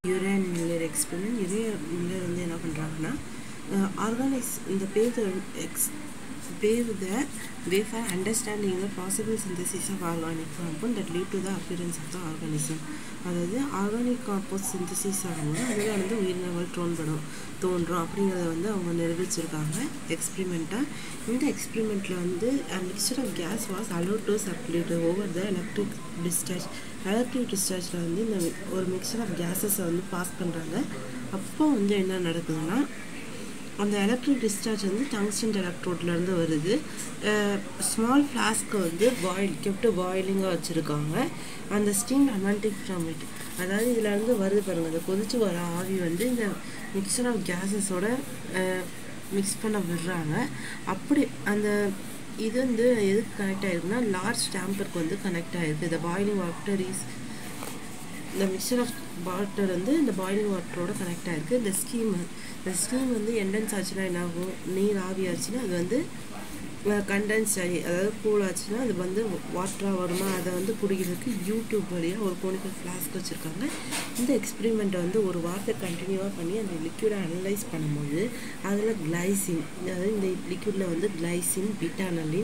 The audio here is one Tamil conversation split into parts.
யூரேன் மில்லர் எக்ஸ்பெரிமெண்ட் யூரேன் மில்லர் வந்து என்ன பண்ணுறாங்கன்னா ஆர்கானிக்ஸ் இந்த பேர் எக்ஸ் pave the way for understanding the possible synthesis of organic compound that lead to the appearance of the organism அதாவது ஆர்கானிக் காம்போஸ்ட் சிந்தசிஸ் ஆகும்போது அதில் வந்து உயிரினங்கள் தோன்படும் தோன்றும் அப்படிங்கிறத வந்து அவங்க நிரூபிச்சிருக்காங்க எக்ஸ்பிரிமெண்ட்டாக இந்த எக்ஸ்பிரிமெண்ட்டில் வந்து mixture of gas was allowed to circulate over the electric discharge electric டிஸ்சார்ஜில் வந்து இந்த ஒரு மிக்சர் ஆஃப் கேஸஸை வந்து பாஸ் பண்ணுறாங்க அப்போ வந்து என்ன நடக்குதுன்னா அந்த எலக்ட்ரிக் டிஸ்சார்ஜ் வந்து டங்ஸ்டன் எலக்ட்ரோட்லேருந்து வருது ஸ்மால் ஃப்ளாஸ்க்கை வந்து பாயில் கெப்ட் பாயிலிங்காக வச்சுருக்காங்க அந்த ஸ்டீம் அமெண்டிக் ஃப்ரம் இட் அதாவது இதில் இருந்து வருது பாருங்கள் அந்த கொதிச்சு வர ஆவி வந்து இந்த மிக்சர் ஆஃப் கேஸஸோட மிக்ஸ் பண்ண விடுறாங்க அப்படி அந்த இது வந்து எதுக்கு கனெக்ட் ஆகிருக்குன்னா லார்ஜ் டேம்பருக்கு வந்து கனெக்ட் ஆகிருக்கு இந்த பாயிலிங் வாட்டர் இஸ் இந்த மிக்சர் ஆஃப் வாட்டர் வந்து இந்த பாயிலிங் வாட்டரோட கனெக்ட் ஆகிருக்கு இந்த ஸ்டீம் இந்த ஸ்டீம் வந்து எண்டன்ஸ் ஆச்சுன்னா என்ன ஆகும் நீர் ஆவி ஆச்சுன்னா அது வந்து கண்டென்ஸ் ஆகி அதாவது கூல் ஆச்சுன்னா அது வந்து வாட்டராக வருமா அதை வந்து குடிக்கிறதுக்கு யூடியூப் வழியாக ஒரு கோனிக்கல் ஃப்ளாஸ்க் வச்சுருக்காங்க இந்த எக்ஸ்பெரிமெண்ட்டை வந்து ஒரு வாரத்தை கண்டினியூவாக பண்ணி அந்த லிக்யூடை அனலைஸ் பண்ணும்போது அதில் கிளைசின் அதாவது இந்த லிக்யூடில் வந்து கிளைசின் பிட்டானலின்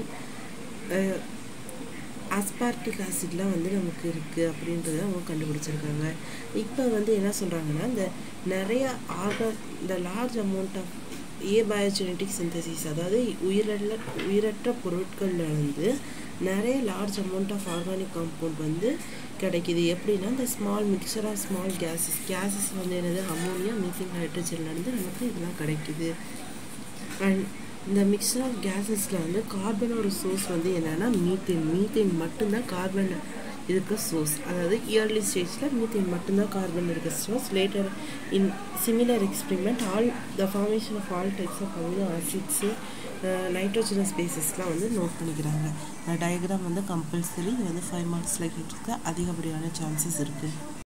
அஸ்பார்டிக் ஆசிட்லாம் வந்து நமக்கு இருக்குது அப்படின்றத அவங்க கண்டுபிடிச்சிருக்காங்க இப்போ வந்து என்ன சொல்கிறாங்கன்னா இந்த நிறைய ஆர்கா இந்த large amount of a biogenetic synthesis அதாவது உயிரல்ல உயிரற்ற பொருட்களில் வந்து நிறைய large amount of organic compound வந்து கிடைக்கிது எப்படின்னா இந்த small mixture of small gases gases வந்து என்னது அமோனியா மீத்திங் ஹைட்ரஜன்லேருந்து நமக்கு இதெல்லாம் கிடைக்கிது அண்ட் இந்த மிக்சர் ஆஃப் கேஸஸில் வந்து கார்பனோட சோர்ஸ் வந்து என்னென்னா மீத்தேன் மீத்தேன் மட்டும்தான் கார்பன் இருக்க சோர்ஸ் அதாவது இயர்லி ஸ்டேஜில் மீத்தேன் மட்டும்தான் கார்பன் இருக்க source later in similar experiment all the formation of all types of amino acids nitrogenous பேசிஸ்லாம் வந்து நோட் பண்ணிக்கிறாங்க டயக்ராம் வந்து கம்பல்சரி இது வந்து ஃபைவ் மார்க்ஸில் கேட்டிருக்க அதிகப்படியான சான்சஸ் இருக்குது